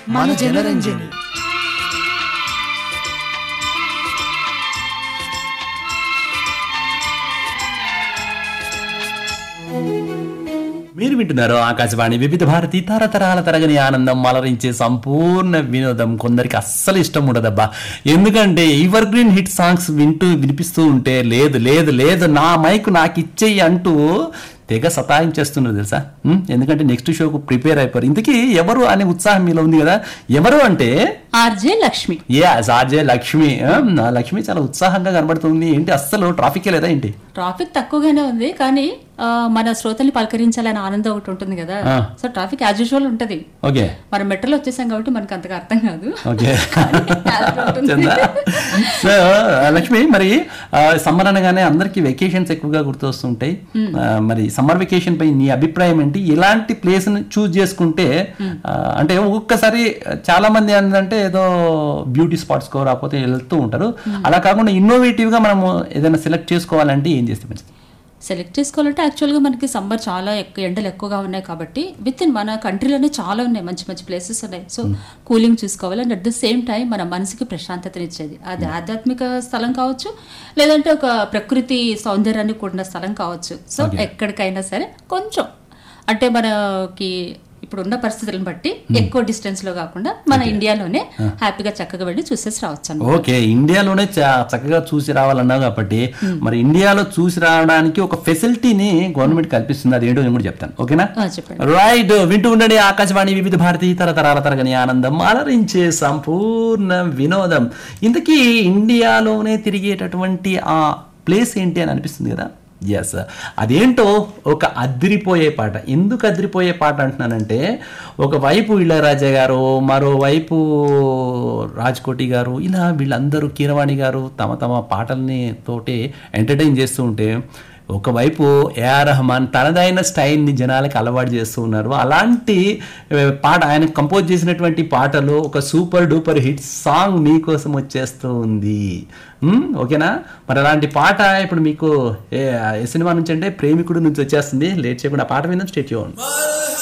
మన జనరంజని మీరు వింటున్నారు ఆకాశవాణి వివిధ భారతి తరతరాల తరగని ఆనందం అలరించే సంపూర్ణ వినోదం కొందరికి అస్సలు ఇష్టం ఉండదబ్బా ఎందుకంటే ఎవర్ గ్రీన్ హిట్ సాంగ్స్ వింటూ వినిపిస్తూ ఉంటే లేదు లేదు లేదు నా మైక్ నాకు ఇచ్చేయి అంటూ తెగ సతాయించేస్తున్నారు తెలుసా ఉం? ఎందుకంటే నెక్స్ట్ షోకు ప్రిపేర్ అయిపోయారు ఇంతకీ ఎవరు అనే ఉత్సాహం మీలో ఉంది కదా ఎవరు అంటే ఆర్జే లక్ష్మి ఏ ఆర్జే లక్ష్మి ఆ, నా లక్ష్మి చాలా ఉత్సాహంగా కనబడుతుంది ఏంటి అస్సలు ట్రాఫిక్ లేదా ఏంటి ట్రాఫిక్ తక్కువగానే ఉంది కానీ ఆ, మన శ్రోతల్ని పలకరించాలని ఆనందం ఒకటి ఉంటుంది కదా ఆ. సో ట్రాఫిక్ యాజ్ యూజువల్ ఉంటది ఓకే మనం మెట్రోలో వచ్చేసాం కాబట్టి మనకు అంతగా అర్థం కాదు ఓకే కానీ as ఉంటుంది. చందా? సో లక్ష్మి మరి సమ్మర్ అనగానే అందరికి వెకేషన్స్ ఎక్కువగా గుర్తొస్తుంటాయి ఆ, మరి సమ్మర్ వెకేషన్ పై నీ అభిప్రాయం ఏంటి ఎలాంటి ప్లేస్ ని చూస్ చేసుకుంటే ఆ, అంటే ఒక్కొక్కసారి చాలా మంది ఏంటంటే ఏదో బ్యూటీ స్పాట్స్ కో రాకపోతే వెళ్తూ ఉంటారు అలా కాకుండా ఇన్నోవేటివ్ గా మనము ఏదైనా సెలెక్ట్ చేసుకోవాలంటే ఏం చేస్తే మంచిది సెలెక్ట్ చేసుకోవాలంటే యాక్చువల్గా మనకి సమ్మర్ చాలా ఎక్కువ ఎండలు ఎక్కువగా ఉన్నాయి కాబట్టి విత్ ఇన్ మన కంట్రీలోనే చాలా ఉన్నాయి మంచి మంచి ప్లేసెస్ ఉన్నాయి సో కూలింగ్ చూసుకోవాలి and at the same time మన మనసుకి ప్రశాంతతనిచ్చేది అది ఆధ్యాత్మిక స్థలం కావచ్చు లేదంటే ఒక ప్రకృతి సౌందర్యాన్ని కూడిన స్థలం కావచ్చు సో ఎక్కడికైనా సరే కొంచెం అంటే మనకి ఇప్పుడు ఉన్న పరిస్థితులను బట్టి ఎక్కువ డిస్టెన్స్ లో కాకుండా మన ఇండియాలోనే హ్యాపీగా చక్కగా వెళ్ళి చూసేసి రావచ్చు అన్నమాట. ఓకే ఇండియాలోనే చా- చక్కగా చూసి రావాలన్నావు కాబట్టి మరి ఇండియాలో చూసి రావడానికి ఒక ఫెసిలిటీని గవర్నమెంట్ కల్పిస్తుంది అది ఏంటో నేను కూడా చెప్తాను ఓకేనా ఆ, చెప్పండి రైట్ వింటూ ఉండండి ఆకాశవాణి వివిధ భారతి తరతరాల తరగని ఆనందం అలరించే సంపూర్ణ వినోదం ఇంతకీ ఇండియాలోనే తిరిగేటటువంటి ఆ ప్లేస్ ఏంటి అని అనిపిస్తుంది కదా ఎస్ అదేంటో ఒక అదిరిపోయే పాట ఎందుకు అదిరిపోయే పాట అంటున్నానంటే ఒకవైపు ఇళయరాజా గారు మరోవైపు రాజ్కోటి గారు ఇలా వీళ్ళందరూ కీరవాణి గారు తమ తమ పాటల్ని తోటి ఎంటర్టైన్ చేస్తూ ఉంటే ఒకవైపు ఏఆర్ రెహమాన్ తనదైన స్టైల్ని జనాలకి అలవాటు చేస్తూ ఉన్నారు అలాంటి ఏ, పాట ఆయన కంపోజ్ చేసినటువంటి పాటలు ఒక సూపర్ డూపర్ హిట్ సాంగ్ మీకోసం వచ్చేస్తూ ఉంది ఉమ్, ఓకేనా మరి అలాంటి పాట ఇప్పుడు మీకు ఏ ఏ సినిమా నుంచి అంటే ప్రేమికుడు నుంచి వచ్చేస్తుంది లేట్ చేయకుండా ఆ పాట మీద స్టేట్ చేయండి